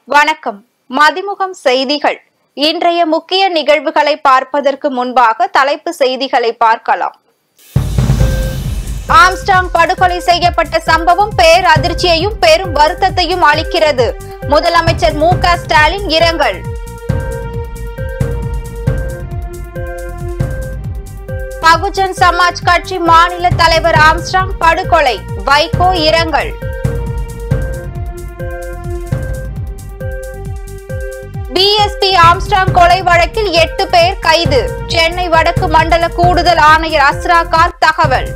வணக்கம் மதிமுகம் செய்திகள் இன்றைய முக்கிய நிகழ்வுகளை பார்ப்பதற்கு முன்பாக தலைப்பு செய்திகளை பார்க்கலாம் ஆம்ஸ்டாங் படுகொலை செய்யப்பட்ட சம்பவம் பேர் அதிர்ச்சியையும் பெரும் வருத்தத்தையும் அளிக்கிறது முதலமைச்சர் மு க ஸ்டாலின் இரங்கல் பகுஜன் சமாஜ் கட்சி மாநில தலைவர் ஆம்ஸ்டாங் படுகொலை வைகோ இரங்கல் பிஎஸ்பி ஆம்ஸ்டாங் கொலை வழக்கில் எட்டு பேர் கைது சென்னை வடக்கு மண்டல கூடுதல் ஆணையர் அஸ்ரா கார் தகவல்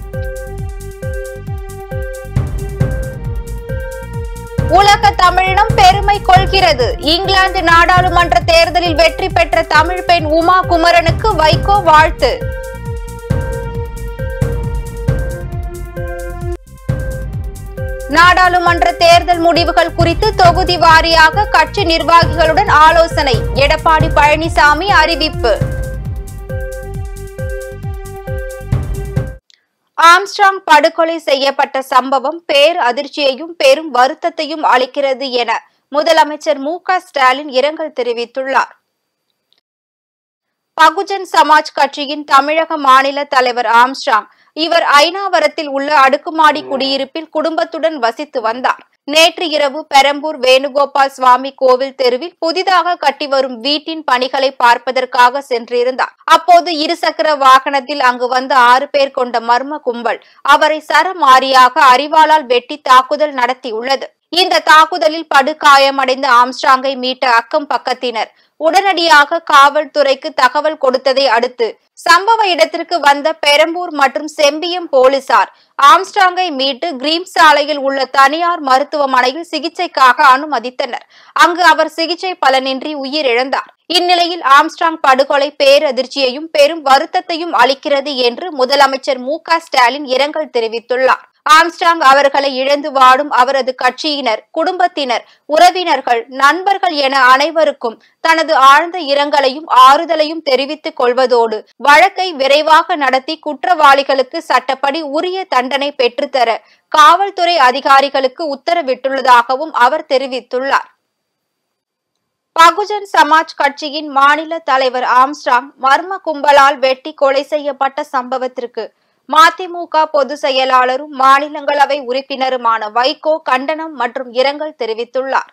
உலக தமிழினம் பெருமை கொள்கிறது இங்கிலாந்து நாடாளுமன்ற தேர்தலில் வெற்றி பெற்ற தமிழ் பெண் உமா குமரனுக்கு வைகோ வாழ்த்து நாடாளுமன்ற தேர்தல் முடிவுகள் குறித்து தொகுதி வாரியாக கட்சி நிர்வாகிகளுடன் ஆலோசனை எடப்பாடி பழனிசாமி அறிவிப்பு ஆம்ஸ்ட்ராங் படுகொலை செய்யப்பட்ட சம்பவம் பேர் அதிர்ச்சியையும் பெரும் வருத்தத்தையும் அளிக்கிறது என முதலமைச்சர் மு க ஸ்டாலின் இரங்கல் தெரிவித்துள்ளார் பகுஜன் சமாஜ் கட்சியின் தமிழக மாநில தலைவர் ஆம்ஸ்ட்ராங் இவர் ஐநாவரத்தில் உள்ள அடுக்குமாடி குடியிருப்பில் குடும்பத்துடன் வசித்து வந்தார் நேற்று இரவு பெரம்பூர் வேணுகோபால் சுவாமி கோவில் தெருவில் புதிதாக கட்டி வரும் வீட்டின் பணிகளை பார்ப்பதற்காக சென்றிருந்தார் அப்போது இருசக்கர வாகனத்தில் அங்கு வந்த ஆறு பேர் கொண்ட மர்ம கும்பல் அவரை சரமாரியாக அறிவாளால் வெட்டி தாக்குதல் நடத்தியுள்ளது இந்த தாக்குதலில் படுகாயமடைந்த ஆம்ஸ்ட்ராங்கை மீட்ட அக்கம் பக்கத்தினர் உடனடியாக காவல்துறைக்கு தகவல் கொடுத்ததை அடுத்து சம்பவ இடத்திற்கு வந்த பெரம்பூர் மற்றும் செம்பியம் போலீசார் ஆம்ஸ்ட்ராங்கை மீட்டு கிரீம் சாலையில் உள்ள தனியார் மருத்துவமனையில் சிகிச்சைக்காக அனுமதித்தனர் அங்கு அவர் சிகிச்சை பலனின்றி உயிரிழந்தார் இந்நிலையில் ஆம்ஸ்ட்ராங் படுகொலை பேரதிர்ச்சியையும் பெரும் வருத்தத்தையும் அளிக்கிறது என்று முதலமைச்சர் மு க ஸ்டாலின் இரங்கல் தெரிவித்துள்ளார் ஆம்ஸ்ட்ராங் அவர்களை இழந்து வாடும் அவரது கட்சியினர் குடும்பத்தினர் உறவினர்கள் நண்பர்கள் என அனைவருக்கும் தனது ஆழ்ந்த இரங்கலையும் ஆறுதலையும் தெரிவித்துக் கொள்வதோடு வழக்கை விரைவாக நடத்தி குற்றவாளிகளுக்கு சட்டப்படி உரிய தண்டனை பெற்றுத்தர காவல்துறை அதிகாரிகளுக்கு உத்தரவிட்டுள்ளதாகவும் அவர் தெரிவித்துள்ளார் பகுஜன் சமாஜ் கட்சியின் மாநில தலைவர் ஆம்ஸ்ட்ராங் மர்ம கும்பலால் வெட்டி கொலை செய்யப்பட்ட சம்பவத்திற்கு மதிமுக பொதுச் செயலாளரும் மாநிலங்களவை உறுப்பினருமான வைகோ கண்டனம் மற்றும் இரங்கல் தெரிவித்துள்ளார்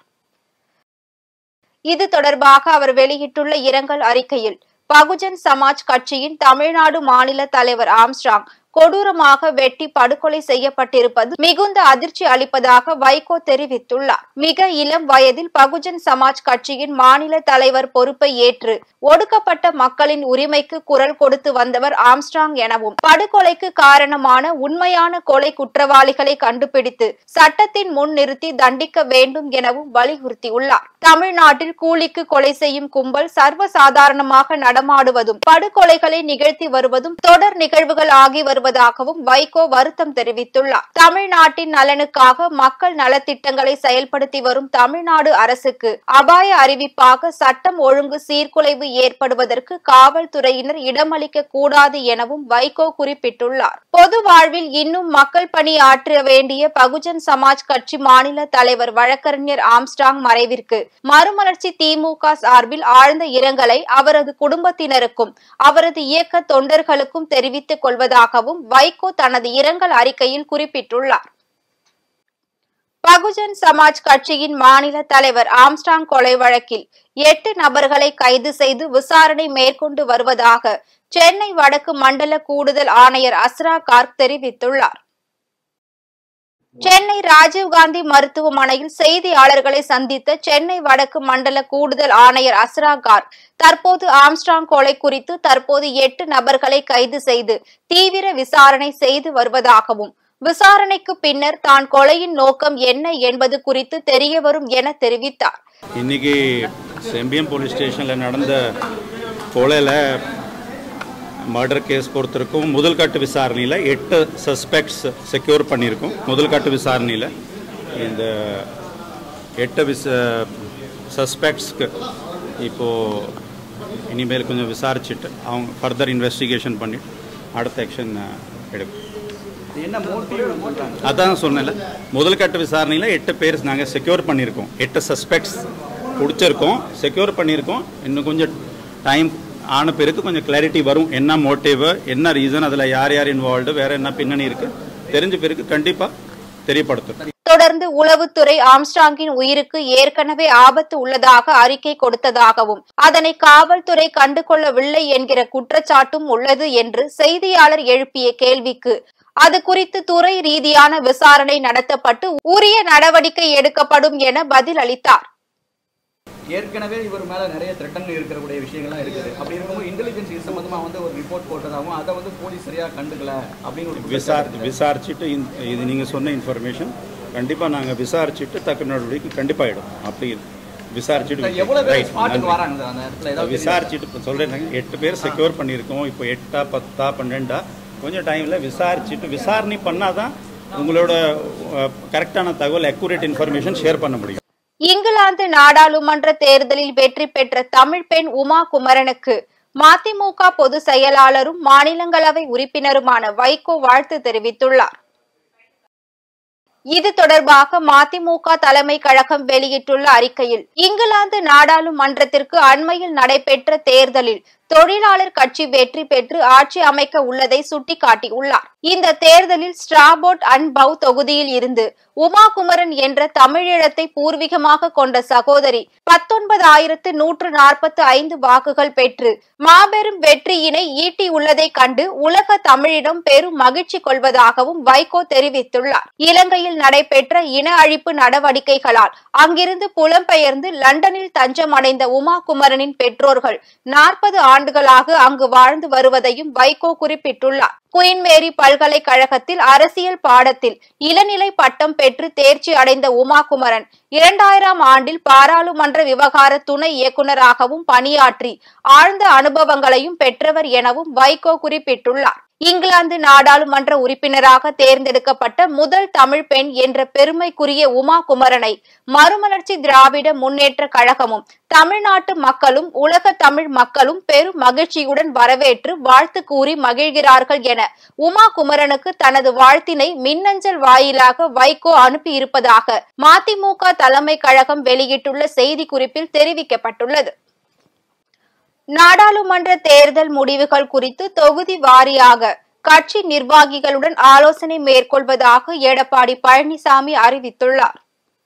இது தொடர்பாக அவர் வெளியிட்டுள்ள இரங்கல் அறிக்கையில் பகுஜன் சமாஜ் கட்சியின் தமிழ்நாடு மாநில தலைவர் ஆம்ஸ்ட்ராங் கொடூரமாக வெட்டி படுகொலை செய்யப்பட்டிருப்பது மிகுந்த அதிர்ச்சி அளிப்பதாக வைகோ தெரிவித்துள்ளார் மிக இளம் வயதில் பகுஜன் சமாஜ் கட்சியின் மாநில தலைவர் பொறுப்பை ஏற்று ஒடுக்கப்பட்ட மக்களின் உரிமைக்கு குரல் கொடுத்து வந்தவர் ஆம்ஸ்ட்ராங் எனவும் படுகொலைக்கு காரணமான உண்மையான கொலை குற்றவாளிகளை கண்டுபிடித்து சட்டத்தின் முன் நிறுத்தி தண்டிக்க வேண்டும் எனவும் வலியுறுத்தியுள்ளார் தமிழ்நாட்டில் கூலிக்கு கொலை செய்யும் கும்பல் சர்வசாதாரணமாக நடமாடுவதும் படுகொலைகளை நிகழ்த்தி வருவதும் தொடர் நிகழ்வுகள் ஆகி வருவதாகவும் வைகோ வருத்தம் தெரிவித்துள்ளார் தமிழ்நாட்டின் நலனுக்காக மக்கள் நலத்திட்டங்களை செயல்படுத்தி வரும் தமிழ்நாடு அரசுக்கு அபாய அறிவிப்பாக சட்டம் ஒழுங்கு சீர்குலைவு ஏற்படுவதற்கு காவல்துறையினர் இடமளிக்க கூடாது எனவும் வைகோ குறிப்பிட்டுள்ளார் பொது வாழ்வில் இன்னும் மக்கள் பணி ஆற்ற வேண்டிய பகுஜன் சமாஜ் கட்சி மாநில தலைவர் வழக்கறிஞர் ஆம்ஸ்டாங் மறைவிற்கு மறுமலர்ச்சி திமுக சார்பில் ஆழ்ந்த இரங்கலை அவரது குடும்பத்தினருக்கும் அவரது இயக்க தொண்டர்களுக்கும் தெரிவித்துக் கொள்வதாகவும் வைகோ தனது இரங்கல் அறிக்கையில் குறிப்பிட்டுள்ளார் பகுஜன் சமாஜ் கட்சியின் மாநில தலைவர் ஆம்ஸ்டாங் கொலை வழக்கில் எட்டு நபர்களை கைது செய்து விசாரணை மேற்கொண்டு வருவதாக சென்னை வடக்கு மண்டல கூடுதல் ஆணையர் அஸ்ரா கார்க் தெரிவித்துள்ளார் சென்னை ராஜீவ்காந்தி மருத்துவமனையில் செய்தியாளர்களை சந்தித்த சென்னை வடக்கு மண்டல கூடுதல் ஆணையர் அஸ்ரா கார் தற்போது ஆம்ஸ்ட்ராங் கொலை குறித்து தற்போது எட்டு நபர்களை கைது செய்து தீவிர விசாரணை செய்து வருவதாகவும் விசாரணைக்கு பின்னர் தான் கொலையின் நோக்கம் என்ன என்பது குறித்து தெரிய வரும் என தெரிவித்தார் இன்னைக்கு செம்பியம் போலீஸ் ஸ்டேஷனில் நடந்த கொலையில் மர்டர் கேஸ் பொறுத்திருக்கும் முதல் கட்டு விசாரணையில் எட்டு சஸ்பெக்ட்ஸ் செக்யூர் பண்ணியிருக்கோம் முதல் கட்டு விசாரணையில் இந்த எட்டு விச சஸ்பெக்ட்ஸ்க்கு இப்போது இனிமேல் கொஞ்சம் விசாரிச்சுட்டு அவங்க ஃபர்தர் இன்வெஸ்டிகேஷன் பண்ணி அடுத்த ஆக்ஷன் எடுக்கும் என்ன மோட்டிவ் சொல்றாங்க அதான் சொன்னேன்ல முதல் கட்ட விசாரணையில் எட்டு பேர் நாங்கள் செக்யூர் பண்ணியிருக்கோம் எட்டு சஸ்பெக்ட்ஸ் பிடிச்சிருக்கோம் செக்யூர் பண்ணியிருக்கோம் இன்னும் கொஞ்சம் டைம் ஆன பிறகு கொஞ்சம் கிளாரிட்டி வரும் என்ன மோட்டிவ் என்ன ரீசன் அதில் யார் யார் இன்வால்வ்டு வேற என்ன பின்னணி இருக்கு தெரிஞ்ச பிறகு கண்டிப்பாக தெரியப்படுத்தும் தொடர்ந்து உளவுத்துறை ஆம்ஸ்டாங்கின் உயிருக்கு ஏற்கனவே ஆபத்து உள்ளதாக அறிக்கை கொடுத்ததாகவும் அதனை காவல்துறை கண்டுகொள்ளவில்லை என்கிற குற்றச்சாட்டும் உள்ளது என்று செய்தியாளர் எழுப்பிய கேள்விக்கு அது குறித்து துறை ரீதியான விசாரணை நடத்தப்பட்டு உரிய நடவடிக்கை எடுக்கப்படும் என பதில் அளித்தார் ஏற்கனவே இவர் மேல நிறைய த்ரெட்டன்கள் இருக்கக்கூடிய விஷயங்கள்லாம் இருக்குது அப்படி இருக்கும்போது இன்டெலிஜென்ஸ் இது சம்பந்தமா வந்து ஒரு ரிப்போர்ட் போட்டதாகவும் அதை வந்து போலீஸ் சரியா கண்டுக்கல அப்படின்னு ஒரு விசார் விசாரிச்சுட்டு இந்த- இது நீங்கள் சொன்ன இன்ஃபர்மேஷன் கண்டிப்பாக நாங்கள் விசாரிச்சுட்டு தக்க நடவடிக்கை கண்டிப்பாக எடுப்போம் அப்படி விசாரிச்சுட்டு எவ்வளவு பேர் Right, ஸ்பாட்டுக்கு நன்றி. வராங்க சார் அந்த இடத்துல ஏதாவது தெரியுதா? விசாரிச்சுட்டு இப்போ சொல்கிறேன் எட்டு பேர் செக்யூர் பண்ணியிருக்கோம் இப்போ எட்டா பத்தா பன்னெண்டா கொஞ்சம் டைமில் விசாரிச்சுட்டு விசாரணை பண்ணாதான் உங்களோட கரெக்டான தகவல் அக்யூரேட் இன்ஃபர்மேஷன் ஷேர் பண்ண முடியும் இங்கிலாந்து நாடாளுமன்ற தேர்தலில் வெற்றி பெற்ற தமிழ் பெண் உமா குமரனுக்கு மதிமுக பொதுச் செயலாளரும் மாநிலங்களவை உறுப்பினருமான வைகோ வாழ்த்து தெரிவித்துள்ளார் இது தொடர்பாக மதிமுக தலைமை கழகம் வெளியிட்டுள்ள அறிக்கையில் இங்கிலாந்து நாடாளுமன்றத்திற்கு அண்மையில் நடைபெற்ற தேர்தலில் தொழிலாளர் கட்சி வெற்றி பெற்று ஆட்சி அமைக்க உள்ளதை சுட்டிக்காட்டியுள்ளார் இந்த தேர்தலில் ஸ்ட்ராபோர்ட் அண்ட் பவ் தொகுதியில் இருந்து உமா குமரன் என்ற தமிழீழத்தை பூர்வீகமாக கொண்ட சகோதரி பத்தொன்பதாயிரத்து நூற்று நாற்பத்தி ஐந்து வாக்குகள் பெற்று மாபெரும் வெற்றியினை ஈட்டியுள்ளதை கண்டு உலக தமிழிடம் பெரும் மகிழ்ச்சி கொள்வதாகவும் வைகோ தெரிவித்துள்ளார் இலங்கையில் நடைபெற்ற இன அழிப்பு நடவடிக்கைகளால் அங்கிருந்து புலம்பெயர்ந்து லண்டனில் தஞ்சமடைந்த உமா குமரனின் பெற்றோர்கள் நாற்பது ஆண்டுகளாக அங்கு வாழ்ந்து வருவதையும் வைகோ குறிப்பிட்டுள்ளார் குயின் மேரி பல்கலைக்கழகத்தில் அரசியல் பாடத்தில் இளநிலை பட்டம் பெற்று தேர்ச்சி அடைந்த உமா குமரன் இரண்டாயிரம் ஆண்டில் பாராளுமன்ற விவகார துணை இயக்குநராகவும் பணியாற்றி ஆழ்ந்த அனுபவங்களையும் பெற்றவர் எனவும் வைகோ குறிப்பிட்டுள்ளார் இங்கிலாந்து நாடாளுமன்ற உறுப்பினராக தேர்ந்தெடுக்கப்பட்ட முதல் தமிழ் பெண் என்ற பெருமைக்குரிய உமா குமரனை மறுமலர்ச்சி திராவிட முன்னேற்ற கழகமும் தமிழ்நாட்டு மக்களும் உலக தமிழ் மக்களும் பெரும் மகிழ்ச்சியுடன் வரவேற்று வாழ்த்து கூறி மகிழ்கிறார்கள் என உமா குமரனுக்கு தனது வாழ்த்தினை மின்னஞ்சல் வாயிலாக வைகோ அனுப்பியிருப்பதாக மதிமுக தலைமை கழகம் வெளியிட்டுள்ள செய்திக்குறிப்பில் தெரிவிக்கப்பட்டுள்ளது நாடாளுமன்ற தேர்தல் முடிவுகள் குறித்து தொகுதி வாரியாக கட்சி நிர்வாகிகளுடன் ஆலோசனை மேற்கொள்வதாக எடப்பாடி பழனிசாமி அறிவித்துள்ளார்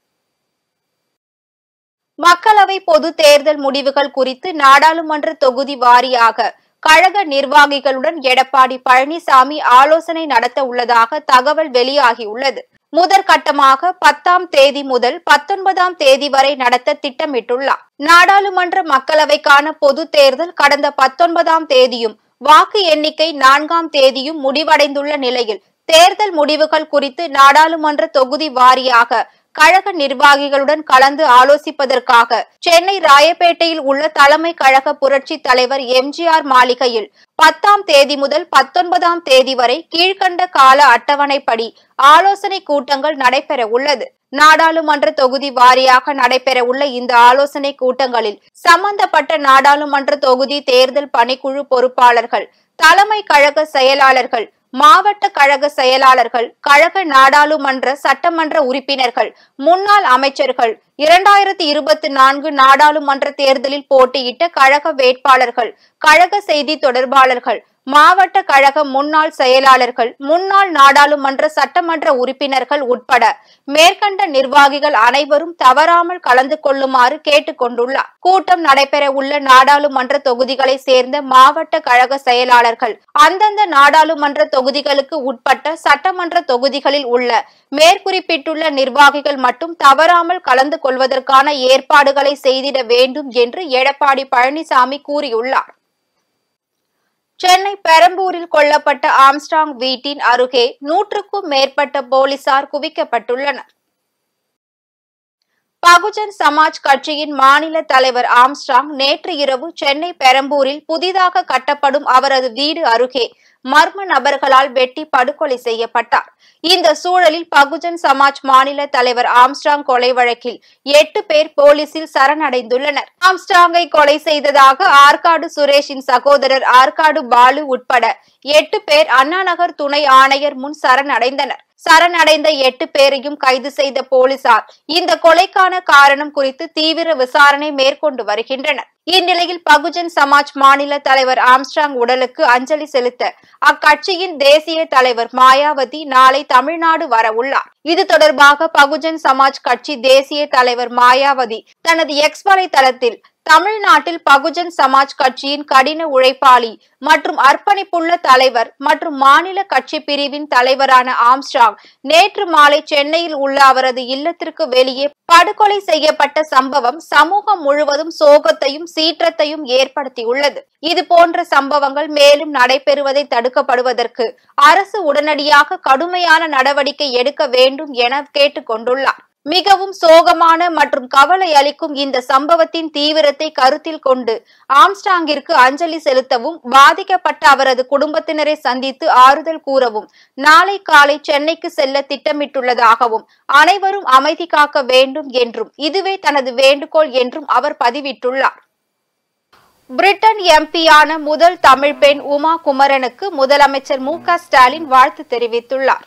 மக்களவை பொது தேர்தல் முடிவுகள் குறித்து நாடாளுமன்ற தொகுதி வாரியாக கழக நிர்வாகிகளுடன் எடப்பாடி பழனிசாமி ஆலோசனை நடத்த உள்ளதாக தகவல் வெளியாகியுள்ளது முதற்கட்டமாக பத்தாம் தேதி முதல் பத்தொன்பதாம் தேதி வரை நடத்த திட்டமிட்டுள்ளார் நாடாளுமன்ற மக்களவைக்கான பொது தேர்தல் கடந்த பத்தொன்பதாம் தேதியும் வாக்கு எண்ணிக்கை நான்காம் தேதியும் முடிவடைந்துள்ள நிலையில் தேர்தல் முடிவுகள் குறித்து நாடாளுமன்ற தொகுதி வாரியாக கழக நிர்வாகிகளுடன் கலந்து ஆலோசிப்பதற்காக சென்னை ராயப்பேட்டையில் உள்ள தலைமை கழக புரட்சி தலைவர் எம்ஜிஆர் மாளிகையில் பத்தாம் தேதி முதல் பத்தொன்பதாம் தேதி வரை கீழ்கண்ட கால அட்டவணைப்படி ஆலோசனை கூட்டங்கள் நடைபெற உள்ளது நாடாளுமன்ற தொகுதி வாரியாக நடைபெற உள்ள இந்த ஆலோசனை கூட்டங்களில் சம்பந்தப்பட்ட நாடாளுமன்ற தொகுதி தேர்தல் பணிக்குழு பொறுப்பாளர்கள் தலைமை கழக செயலாளர்கள் மாவட்ட கழக செயலாளர்கள் கழக நாடாளுமன்ற சட்டமன்ற உறுப்பினர்கள் முன்னாள் அமைச்சர்கள் இரண்டாயிரத்தி இருபத்தி நான்கு நாடாளுமன்ற தேர்தலில் போட்டியிட்ட கழக வேட்பாளர்கள் கழக செய்தி தொடர்பாளர்கள் மாவட்ட கழக முன்னாள் செயலாளர்கள் முன்னாள் நாடாளுமன்ற சட்டமன்ற உறுப்பினர்கள் உட்பட மேற்கண்ட நிர்வாகிகள் அனைவரும் தவறாமல் கலந்து கொள்ளுமாறு கேட்டுக் கொண்டுள்ளார் கூட்டம் நடைபெற உள்ள நாடாளுமன்ற தொகுதிகளை சேர்ந்த மாவட்ட கழக செயலாளர்கள் அந்தந்த நாடாளுமன்ற தொகுதிகளுக்கு உட்பட்ட சட்டமன்ற தொகுதிகளில் உள்ள மேற்குறிப்பிட்டுள்ள நிர்வாகிகள் மட்டும் தவறாமல் கலந்து கொள்வதற்கான ஏற்பாடுகளை செய்திட வேண்டும் என்று எடப்பாடி பழனிசாமி கூறியுள்ளார் சென்னை பெரம்பூரில் கொல்லப்பட்ட ஆம்ஸ்டாங் வீட்டின் அருகே நூற்றுக்கும் மேற்பட்ட போலீசார் குவிக்கப்பட்டுள்ளனர் பகுஜன் சமாஜ் கட்சியின் மாநில தலைவர் ஆம்ஸ்ட்ராங் நேற்று இரவு சென்னை பெரம்பூரில் புதிதாக கட்டப்படும் அவரது வீடு அருகே மர்ம நபர்களால் வெட்டி படுகொலை செய்யப்பட்டார் இந்த சூழலில் பகுஜன் சமாஜ் மாநில தலைவர் ஆம்ஸ்ட்ராங் கொலை வழக்கில் எட்டு பேர் போலீசில் சரணடைந்துள்ளனர் ஆம்ஸ்ட்ராங்கை கொலை செய்ததாக ஆற்காடு சுரேஷின் சகோதரர் ஆற்காடு பாலு உட்பட எட்டு பேர் அண்ணாநகர் துணை ஆணையர் முன் சரணடைந்தனர் சரணடைந்த எட்டு பேரையும் கைது செய்த போலீசார் இந்த கொலைக்கான காரணம் குறித்து தீவிர விசாரணை மேற்கொண்டு வருகின்றனர் இந்நிலையில் பகுஜன் சமாஜ் மாநில தலைவர் ஆம்ஸ்ட்ராங் உடலுக்கு அஞ்சலி செலுத்த அக்கட்சியின் தேசிய தலைவர் மாயாவதி நாளை தமிழ்நாடு வர உள்ளார் இது தொடர்பாக பகுஜன் சமாஜ் கட்சி தேசிய தலைவர் மாயாவதி தனது எக்ஸ் வலைதளத்தில் தமிழ்நாட்டில் பகுஜன் சமாஜ் கட்சியின் கடின உழைப்பாளி மற்றும் அர்ப்பணிப்புள்ள தலைவர் மற்றும் மாநில கட்சி பிரிவின் தலைவரான ஆம்ஸ்ட்ராங் நேற்று மாலை சென்னையில் உள்ள அவரது இல்லத்திற்கு வெளியே படுகொலை செய்யப்பட்ட சம்பவம் சமூகம் முழுவதும் சோகத்தையும் சீற்றத்தையும் ஏற்படுத்தியுள்ளது இது போன்ற சம்பவங்கள் மேலும் நடைபெறுவதை தடுக்கப்படுவதற்கு அரசு உடனடியாக கடுமையான நடவடிக்கை எடுக்க வேண்டும் என கேட்டுக் கொண்டுள்ளார் மிகவும் சோகமான மற்றும் கவலை அளிக்கும் இந்த சம்பவத்தின் தீவிரத்தை கருத்தில் கொண்டு ஆம்ஸ்டாங்கிற்கு அஞ்சலி செலுத்தவும் பாதிக்கப்பட்ட அவரது குடும்பத்தினரை சந்தித்து ஆறுதல் கூறவும் நாளை காலை சென்னைக்கு செல்ல திட்டமிட்டுள்ளதாகவும் அனைவரும் அமைதி காக்க வேண்டும் என்றும் இதுவே தனது வேண்டுகோள் என்றும் அவர் பதிவிட்டுள்ளார் பிரிட்டன் எம்பியான முதல் தமிழ் பெண் உமா குமரனுக்கு முதலமைச்சர் மு க ஸ்டாலின் வாழ்த்து தெரிவித்துள்ளார்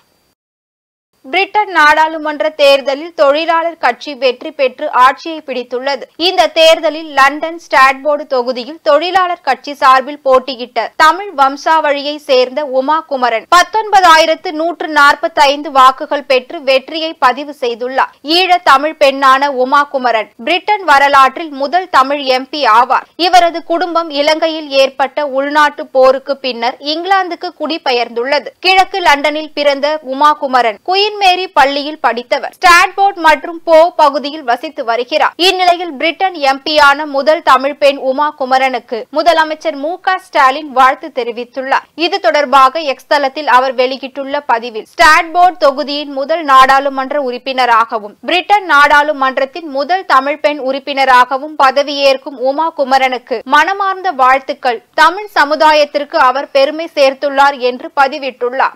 பிரிட்டன் நாடாளுமன்ற தேர்தலில் தொழிலாளர் கட்சி வெற்றி பெற்று ஆட்சியை பிடித்துள்ளது இந்த தேர்தலில் லண்டன் ஸ்டாட்போர்டு தொகுதியில் தொழிலாளர் கட்சி சார்பில் போட்டியிட்ட தமிழ் வம்சாவழியை சேர்ந்த உமா குமரன் பத்தொன்பதாயிரத்து நூற்று நாற்பத்தி ஐந்து வாக்குகள் பெற்று வெற்றியை பதிவு செய்துள்ளார் ஈழ தமிழ் பெண்ணான உமா குமரன் பிரிட்டன் வரலாற்றில் முதல் தமிழ் எம்பி ஆவார் இவரது குடும்பம் இலங்கையில் ஏற்பட்ட உள்நாட்டு போருக்கு பின்னர் இங்கிலாந்துக்கு குடிபெயர்ந்துள்ளது கிழக்கு லண்டனில் பிறந்த உமா குமரன் குயின் மேரி பள்ளியில் படித்தவர் ஸ்டான்போர்ட் மற்றும் போ பகுதியில் வசித்து வருகிறார் இந்நிலையில் பிரிட்டன் எம்பியான முதல் தமிழ் பெண் உமா குமரனுக்கு முதலமைச்சர் மு க ஸ்டாலின் வாழ்த்து தெரிவித்துள்ளார் இது தொடர்பாக எக்ஸ் தளத்தில் அவர் வெளியிட்டுள்ள பதிவில் ஸ்டாட்போர்ட் தொகுதியின் முதல் நாடாளுமன்ற உறுப்பினராகவும் பிரிட்டன் நாடாளுமன்றத்தின் முதல் தமிழ் பெண் உறுப்பினராகவும் பதவியேற்கும் உமா குமரனுக்கு மனமார்ந்த வாழ்த்துக்கள் தமிழ் சமுதாயத்திற்கு அவர் பெருமை சேர்த்துள்ளார் என்று பதிவிட்டுள்ளார்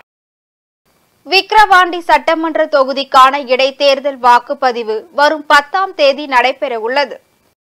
விக்கிரவாண்டி சட்டமன்ற தொகுதிக்கான இடைத்தேர்தல் வாக்குப்பதிவு வரும் பத்தாம் தேதி நடைபெற உள்ளது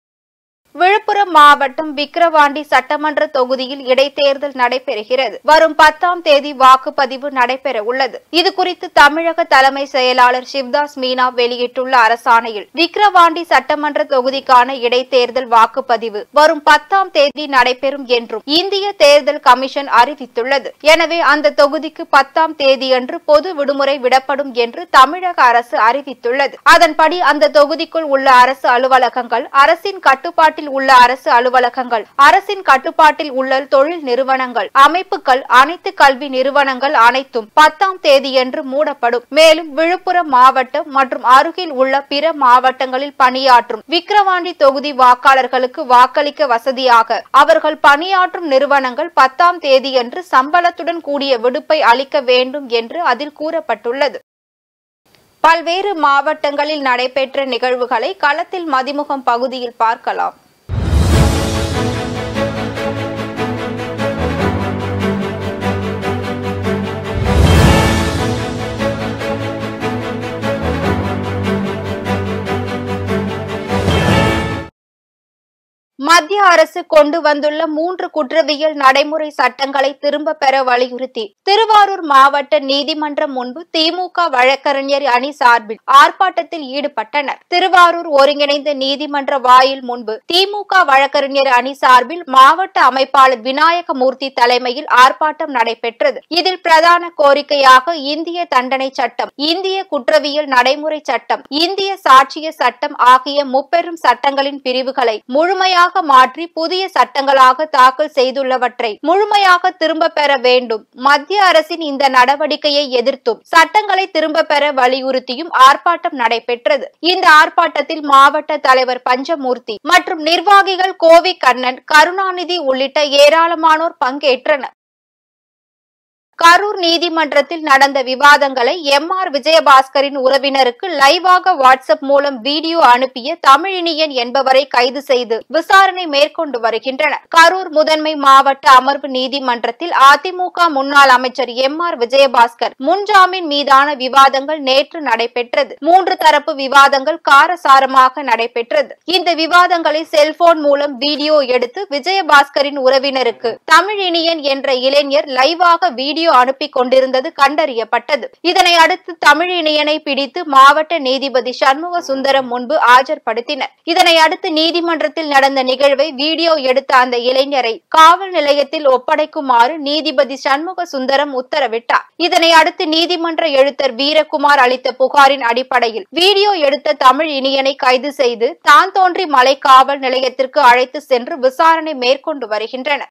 விழுப்புரம் மாவட்டம் விக்கிரவாண்டி சட்டமன்ற தொகுதியில் இடைத்தேர்தல் நடைபெறுகிறது வரும் பத்தாம் தேதி வாக்குப்பதிவு நடைபெற உள்ளது இது குறித்து தமிழக தலைமை செயலாளர் சிவ்தாஸ் மீனா வெளியிட்டுள்ள அரசாணையில் விக்கிரவாண்டி சட்டமன்ற தொகுதிக்கான இடைத்தேர்தல் வாக்குப்பதிவு வரும் பத்தாம் தேதி நடைபெறும் என்றும் இந்திய தேர்தல் கமிஷன் அறிவித்துள்ளது எனவே அந்த தொகுதிக்கு பத்தாம் தேதியன்று பொது விடுமுறை விடப்படும் என்று தமிழக அரசு அறிவித்துள்ளது அதன்படி அந்த தொகுதிக்குள் உள்ள அரசு அலுவலகங்கள் அரசின் கட்டுப்பாட்டில் உள்ள அரசு அலுவலகங்கள் அரசின் கட்டுப்பாட்டில் உள்ள தொழில் நிறுவனங்கள் அமைப்புகள் அனைத்து கல்வி நிறுவனங்கள் அனைத்தும் பத்தாம் தேதியன்று மூடப்படும் மேலும் விழுப்புரம் மாவட்டம் மற்றும் அருகில் உள்ள பிற மாவட்டங்களில் பணியாற்றும் விக்கிரவாண்டி தொகுதி வாக்காளர்களுக்கு வாக்களிக்க வசதியாக அவர்கள் பணியாற்றும் நிறுவனங்கள் பத்தாம் தேதியன்று சம்பளத்துடன் கூடிய விடுப்பை அளிக்க வேண்டும் என்று அதில் கூறப்பட்டுள்ளது பல்வேறு மாவட்டங்களில் நடைபெற்ற நிகழ்வுகளை களத்தில் மதிமுகம் பகுதியில் பார்க்கலாம் மத்திய அரசு கொண்டு வந்துள்ள மூன்று குற்றவியல் நடைமுறை சட்டங்களை திரும்ப பெற வலியுறுத்தி திருவாரூர் மாவட்ட நீதிமன்றம் முன்பு திமுக வழக்கறிஞர் அணி சார்பில் ஆர்ப்பாட்டத்தில் ஈடுபட்டனர் திருவாரூர் ஒருங்கிணைந்த நீதிமன்ற வாயில் முன்பு திமுக வழக்கறிஞர் அணி சார்பில் மாவட்ட அமைப்பாளர் விநாயகமூர்த்தி தலைமையில் ஆர்ப்பாட்டம் நடைபெற்றது இதில் பிரதான கோரிக்கையாக இந்திய தண்டனை சட்டம் இந்திய குற்றவியல் நடைமுறை சட்டம் இந்திய சாட்சிய சட்டம் ஆகிய முப்பெரும் சட்டங்களின் பிரிவுகளை முழுமையாக மாற்றி புதிய சட்டங்களாக தாக்கல் செய்துள்ளவற்றை முழுமையாக திரும்ப பெற வேண்டும் மத்திய அரசின் இந்த நடவடிக்கையை எதிர்த்தும் சட்டங்களை திரும்ப பெற வலியுறுத்தியும் ஆர்ப்பாட்டம் நடைபெற்றது இந்த ஆர்ப்பாட்டத்தில் மாவட்ட தலைவர் பஞ்சமூர்த்தி மற்றும் நிர்வாகிகள் கோவி கண்ணன் கருணாநிதி உள்ளிட்ட ஏராளமானோர் பங்கேற்றனர் கரூர் நீதிமன்றத்தில் நடந்த விவாதங்களை எம் ஆர் விஜயபாஸ்கரின் உறவினருக்கு லைவாக வாட்ஸ்அப் மூலம் வீடியோ அனுப்பிய தமிழினியன் என்பவரை கைது செய்து விசாரணை மேற்கொண்டு வருகின்றனர் கரூர் முதன்மை மாவட்ட அமர்வு நீதிமன்றத்தில் அதிமுக முன்னாள் அமைச்சர் எம் ஆர் விஜயபாஸ்கர் முன்ஜாமீன் மீதான விவாதங்கள் நேற்று நடைபெற்றது மூன்று தரப்பு விவாதங்கள் காரசாரமாக நடைபெற்றது இந்த விவாதங்களை செல்போன் மூலம் வீடியோ எடுத்து விஜயபாஸ்கரின் உறவினருக்கு தமிழினியன் என்ற இளைஞர் லைவாக வீடியோ அனுப்பி கொண்டிருந்தது கண்டறியப்பட்டது இதனை அடுத்து தமிழினியனை பிடித்து மாவட்ட நீதிபதி சண்முக சுந்தரம் முன்பு ஆஜர்படுத்தினர் இதனை அடுத்து நீதிமன்றத்தில் நடந்த நிகழ்வை வீடியோ எடுத்த அந்த இளைஞரை காவல் நிலையத்தில் ஒப்படைக்குமாறு நீதிபதி சண்முக சுந்தரம் உத்தரவிட்டார் இதனை அடுத்து நீதிமன்ற எழுத்தர் வீரகுமார் அளித்த புகாரின் அடிப்படையில் வீடியோ எடுத்த தமிழ் இனியனை கைது செய்து தான் தோன்றி மலை காவல் நிலையத்திற்கு அழைத்து சென்று விசாரணை மேற்கொண்டு வருகின்றனர்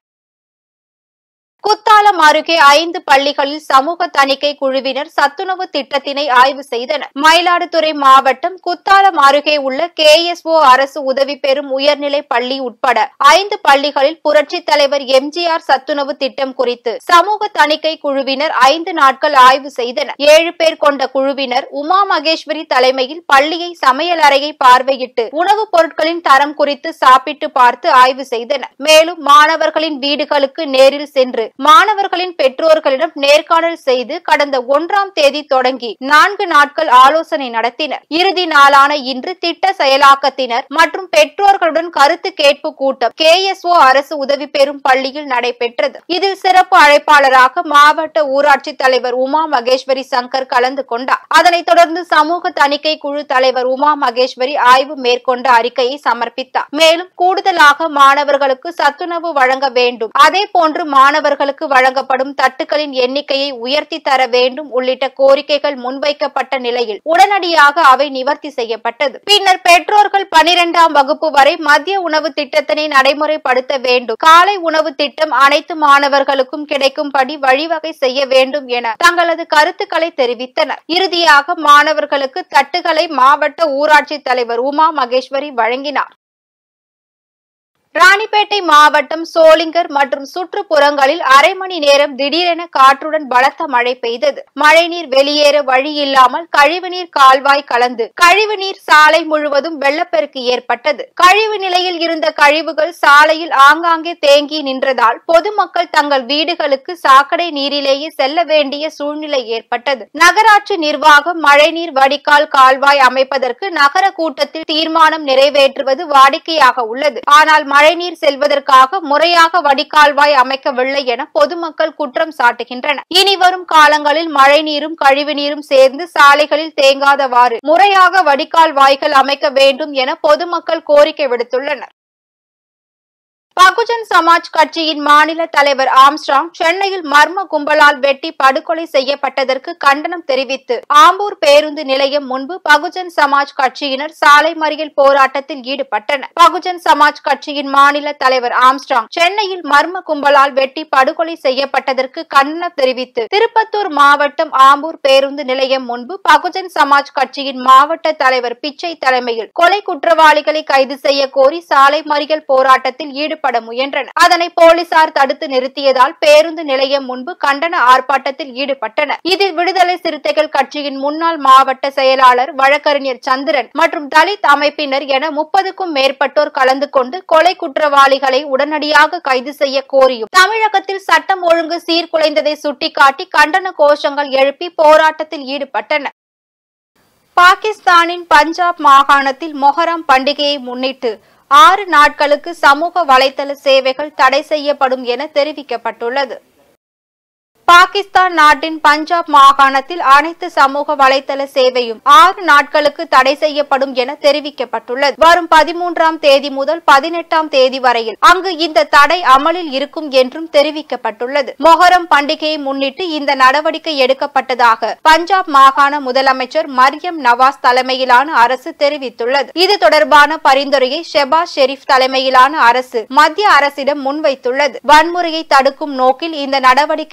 குத்தாலம் அருகே ஐந்து பள்ளிகளில் சமூக தணிக்கை குழுவினர் சத்துணவு திட்டத்தினை ஆய்வு செய்தனர் மயிலாடுதுறை மாவட்டம் குத்தாலம் அருகே உள்ள கேஎஸ்ஓ அரசு உதவி பெறும் உயர்நிலை பள்ளி உட்பட ஐந்து பள்ளிகளில் புரட்சித் தலைவர் எம்ஜிஆர் சத்துணவு திட்டம் குறித்து சமூக தணிக்கை குழுவினர் ஐந்து நாட்கள் ஆய்வு செய்தனர் ஏழு பேர் கொண்ட குழுவினர் உமா மகேஸ்வரி தலைமையில் பள்ளியை சமையல் அறையை பார்வையிட்டு உணவுப் பொருட்களின் தரம் குறித்து சாப்பிட்டு பார்த்து ஆய்வு செய்தனர் மேலும் மாணவர்களின் வீடுகளுக்கு நேரில் சென்று மாணவர்களின் பெற்றோர்களிடம் நேர்காணல் செய்து கடந்த ஒன்றாம் தேதி தொடங்கி நான்கு நாட்கள் ஆலோசனை நடத்தினர் இறுதி நாளான இன்று திட்ட செயலாக்கத்தினர் மற்றும் பெற்றோர்களுடன் கருத்து கேட்பு கூட்டம் கேஎஸ்ஓ அரசு உதவி பெறும் பள்ளியில் நடைபெற்றது இதில் சிறப்பு அழைப்பாளராக மாவட்ட ஊராட்சி தலைவர் உமா மகேஸ்வரி சங்கர் கலந்து கொண்டார் அதனைத் தொடர்ந்து சமூக தணிக்கை குழு தலைவர் உமா மகேஸ்வரி ஆய்வு மேற்கொண்ட அறிக்கையை சமர்ப்பித்தார் மேலும் கூடுதலாக மாணவர்களுக்கு சத்துணவு வழங்க வேண்டும் அதே போன்று மாணவர்களுக்கு வழங்கப்படும் தட்டுகளின் எண்ணிக்கையை உயர்த்தி தர வேண்டும் உள்ளிட்ட கோரிக்கைகள் முன்வைக்கப்பட்ட நிலையில் உடனடியாக அவை நிவர்த்தி செய்யப்பட்டது பின்னர் பெற்றோர்கள் பனிரெண்டாம் வகுப்பு வரை மத்திய உணவு திட்டத்தினை நடைமுறைப்படுத்த வேண்டும் காலை உணவு திட்டம் அனைத்து மாணவர்களுக்கும் கிடைக்கும்படி வழிவகை செய்ய வேண்டும் என தங்களது கருத்துக்களை தெரிவித்தனர் இறுதியாக மாணவர்களுக்கு தட்டுகளை மாவட்ட ஊராட்சி தலைவர் உமா மகேஸ்வரி வழங்கினார் ராணிப்பேட்டை மாவட்டம் சோளிங்கர் மற்றும் சுற்றுப்புறங்களில் அரை மணி நேரம் திடீரென காற்றுடன் பலத்த மழை பெய்தது மழைநீர் வெளியேற வழி இல்லாமல் கழிவுநீர் கால்வாய் கலந்து கழிவுநீர் சாலை முழுவதும் வெள்ளப்பெருக்கு ஏற்பட்டது கழிவு நிலையில் இருந்த கழிவுகள் சாலையில் ஆங்காங்கே தேங்கி நின்றதால் பொதுமக்கள் தங்கள் வீடுகளுக்கு சாக்கடை நீரிலேயே செல்ல வேண்டிய சூழ்நிலை ஏற்பட்டது நகராட்சி நிர்வாகம் மழைநீர் வடிகால் கால்வாய் அமைப்பதற்கு நகர கூட்டத்தில் தீர்மானம் நிறைவேற்றுவது வாடிக்கையாக உள்ளது ஆனால் மழைநீர் செல்வதற்காக முறையாக வடிகால்வாய் அமைக்கவில்லை என பொதுமக்கள் குற்றம் சாட்டுகின்றனர் இனி வரும் காலங்களில் மழைநீரும் கழிவுநீரும் சேர்ந்து சாலைகளில் தேங்காதவாறு முறையாக வடிகால் வாய்கள் அமைக்க வேண்டும் என பொதுமக்கள் கோரிக்கை விடுத்துள்ளனர் பகுஜன் சமாஜ் கட்சியின் மாநில தலைவர் ஆம்ஸ்ட்ராங் சென்னையில் மர்ம கும்பலால் வெட்டி படுகொலை செய்யப்பட்டதற்கு கண்டனம் தெரிவித்து ஆம்பூர் பேருந்து நிலையம் முன்பு பகுஜன் சமாஜ் கட்சியினர் சாலை மறியல் போராட்டத்தில் ஈடுபட்டனர் பகுஜன் சமாஜ் கட்சியின் மாநில தலைவர் ஆம்ஸ்ட்ராங் சென்னையில் மர்ம கும்பலால் வெட்டி படுகொலை செய்யப்பட்டதற்கு கண்டனம் தெரிவித்து திருப்பத்தூர் மாவட்டம் ஆம்பூர் பேருந்து நிலையம் முன்பு பகுஜன் சமாஜ் கட்சியின் மாவட்ட தலைவர் பிச்சை தலைமையில் கொலை குற்றவாளிகளை கைது செய்ய கோரி சாலை மறியல் போராட்டத்தில் ஈடுபட முயன்றனர் அதனை போலீசார் தடுத்து நிறுத்தியதால் பேருந்து நிலையம் முன்பு கண்டன ஆர்ப்பாட்டத்தில் ஈடுபட்டனர் இதில் விடுதலை சிறுத்தைகள் கட்சியின் முன்னாள் மாவட்ட செயலாளர் வழக்கறிஞர் சந்திரன் மற்றும் தலித் அமைப்பினர் என முப்பதுக்கும் மேற்பட்டோர் கலந்து கொண்டு கொலை குற்றவாளிகளை உடனடியாக கைது செய்ய கோரியும் தமிழகத்தில் சட்டம் ஒழுங்கு சீர்குலைந்ததை சுட்டிக்காட்டி கண்டன கோஷங்கள் எழுப்பி போராட்டத்தில் ஈடுபட்டனர் பாகிஸ்தானின் பஞ்சாப் மாகாணத்தில் மொஹரம் பண்டிகையை முன்னிட்டு ஆறு நாட்களுக்கு சமூக வலைதள சேவைகள் தடை செய்யப்படும் என தெரிவிக்கப்பட்டுள்ளது பாகிஸ்தான் நாட்டின் பஞ்சாப் மாகாணத்தில் அனைத்து சமூக வலைதள சேவையும் ஆறு நாட்களுக்கு தடை செய்யப்படும் என தெரிவிக்கப்பட்டுள்ளது வரும் பதிமூன்றாம் தேதி முதல் பதினெட்டாம் தேதி வரையில் அங்கு இந்த தடை அமலில் இருக்கும் என்றும் தெரிவிக்கப்பட்டுள்ளது மொஹரம் பண்டிகையை முன்னிட்டு இந்த நடவடிக்கை எடுக்கப்பட்டதாக பஞ்சாப் மாகாண முதலமைச்சர் மரியம் நவாஸ் தலைமையிலான அரசு தெரிவித்துள்ளது இது தொடர்பான பரிந்துரையை ஷெபாஸ் ஷெரீப் தலைமையிலான அரசு மத்திய அரசிடம் முன்வைத்துள்ளது வன்முறையை தடுக்கும் நோக்கில் இந்த நடவடிக்கை முன்னெடு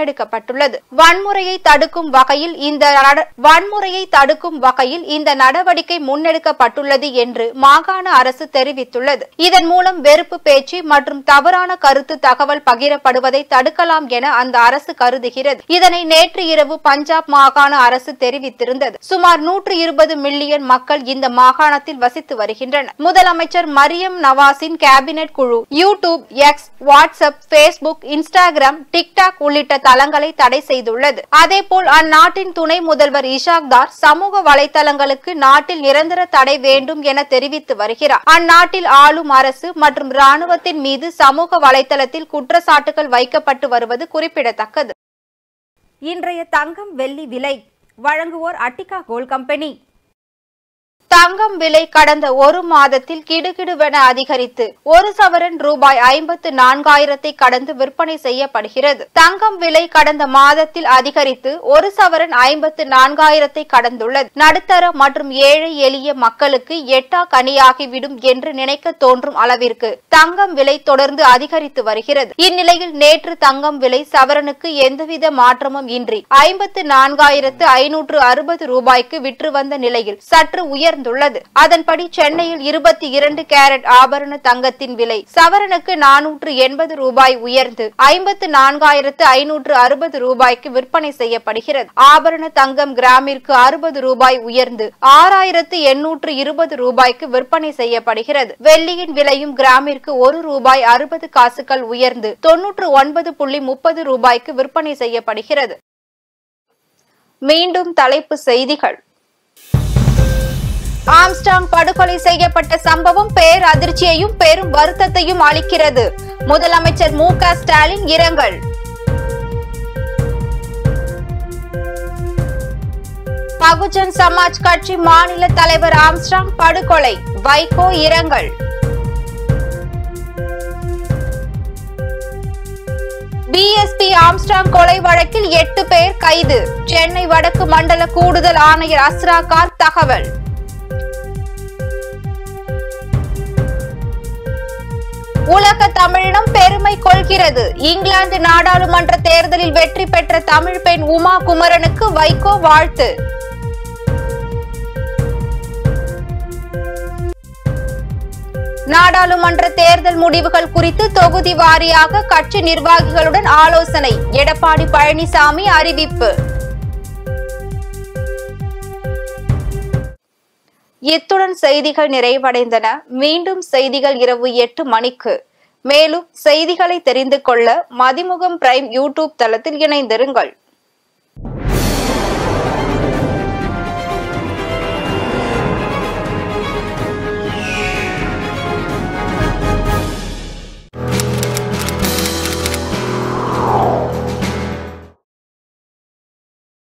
முன்னெடுக்கப்பட்டுள்ளது வன்முறையை தடுக்கும் வகையில் இந்த நட- வன்முறையை தடுக்கும் வகையில் இந்த நடவடிக்கை முன்னெடுக்கப்பட்டுள்ளது என்று மாகாண அரசு தெரிவித்துள்ளது இதன் மூலம் வெறுப்பு பேச்சு மற்றும் தவறான கருத்து தகவல் பகிரப்படுவதை தடுக்கலாம் என அந்த அரசு கருதுகிறது இதனை நேற்று இரவு பஞ்சாப் மாகாண அரசு தெரிவித்திருந்தது சுமார் நூற்று இருபது மில்லியன் மக்கள் இந்த மாகாணத்தில் வசித்து வருகின்றனர் முதலமைச்சர் மரியம் நவாஸின் கேபினெட் குழு YouTube X WhatsApp Facebook Instagram TikTok உள்ளிட்ட தளங்களை தடை செய்துள்ளது அதேபோல் அந்நாட்டின் துணை முதல்வர் இஷாக் தார் சமூக வலைதளங்களுக்கு நாட்டில் நிரந்தர தடை வேண்டும் என தெரிவித்து வருகிறார் அந்நாட்டில் ஆளும் அரசு மற்றும் ராணுவத்தின் மீது சமூக வலைதளத்தில் குற்றச்சாட்டுகள் வைக்கப்பட்டு வருவது குறிப்பிடத்தக்கது இன்றைய தங்கம் வெள்ளி விலை வழங்குவோர் அட்டிகா கோல்ட் கம்பெனி தங்கம் விலை கடந்த ஒரு மாதத்தில் கிடுகிடுவென அதிகரித்து ஒரு சவரன் ரூபாய் ஐம்பத்து நான்காயிரத்தை கடந்து விற்பனை செய்யப்படுகிறது தங்கம் விலை கடந்த மாதத்தில் அதிகரித்து ஒரு சவரன் ஐம்பத்து நான்காயிரத்தை கடந்துள்ளது நடுத்தர மற்றும் ஏழை எளிய மக்களுக்கு எட்டா கனியாகிவிடும் என்று நினைக்க தோன்றும் அளவிற்கு தங்கம் விலை தொடர்ந்து அதிகரித்து வருகிறது இந்நிலையில் நேற்று தங்கம் விலை சவரனுக்கு எந்தவித மாற்றமும் இன்றி ஐம்பத்து நான்காயிரத்து ஐநூற்று அறுபது ரூபாய்க்கு விற்று வந்த நிலையில் சற்று உயர்ந்துள்ளது அதன்படி சென்னையில் இருபத்தி இரண்டு கேரட் ஆபரண தங்கத்தின் விலை சவரனுக்கு நானூற்று எண்பது ரூபாய் உயர்ந்து ஐம்பத்து நான்காயிரத்து ஐநூற்று அறுபது ரூபாய்க்கு விற்பனை செய்யப்படுகிறது ஆபரண தங்கம் கிராமிற்கு அறுபது ரூபாய் உயர்ந்து ஆறாயிரத்து எண்ணூற்று இருபது ரூபாய்க்கு விற்பனை செய்யப்படுகிறது வெள்ளியின் விலையும் கிராமிற்கு ஒரு ரூபாய் அறுபது காசுகள் உயர்ந்து தொன்னூற்று ஒன்பது புள்ளி முப்பது ரூபாய்க்கு விற்பனை செய்யப்படுகிறது மீண்டும் தலைப்பு செய்திகள் ஆம்ஸ்டாங் படுகொலை செய்யப்பட்ட சம்பவம் பேர் அதிர்ச்சியையும் பெரும் வருத்தத்தையும் அளிக்கிறது முதலமைச்சர் மு க ஸ்டாலின் இரங்கல் பகுஜன் சமாஜ் கட்சி மாநில தலைவர் ஆம்ஸ்டாங் படுகொலை வைகோ இரங்கல் பிஎஸ்பி ஆம்ஸ்டாங் கொலை வழக்கில் எட்டு பேர் கைது சென்னை வடக்கு மண்டல கூடுதல் ஆணையர் அஸ்ரா கார் தகவல் உலக தமிழினம் பெருமை கொள்கிறது இங்கிலாந்து நாடாளுமன்ற தேர்தலில் வெற்றி பெற்ற தமிழ் பெண் உமா குமரனுக்கு வைகோ வாழ்த்து நாடாளுமன்ற தேர்தல் முடிவுகள் குறித்து தொகுதி வாரியாக கட்சி நிர்வாகிகளுடன் ஆலோசனை எடப்பாடி பழனிசாமி அறிவிப்பு இத்துடன் செய்திகள் நிறைவடைந்தன மீண்டும் செய்திகள் இரவு எட்டு மணிக்கு மேலும் செய்திகளை தெரிந்து கொள்ள மதிமுகம் பிரைம் யூடியூப் தளத்தில் இணைந்திருங்கள்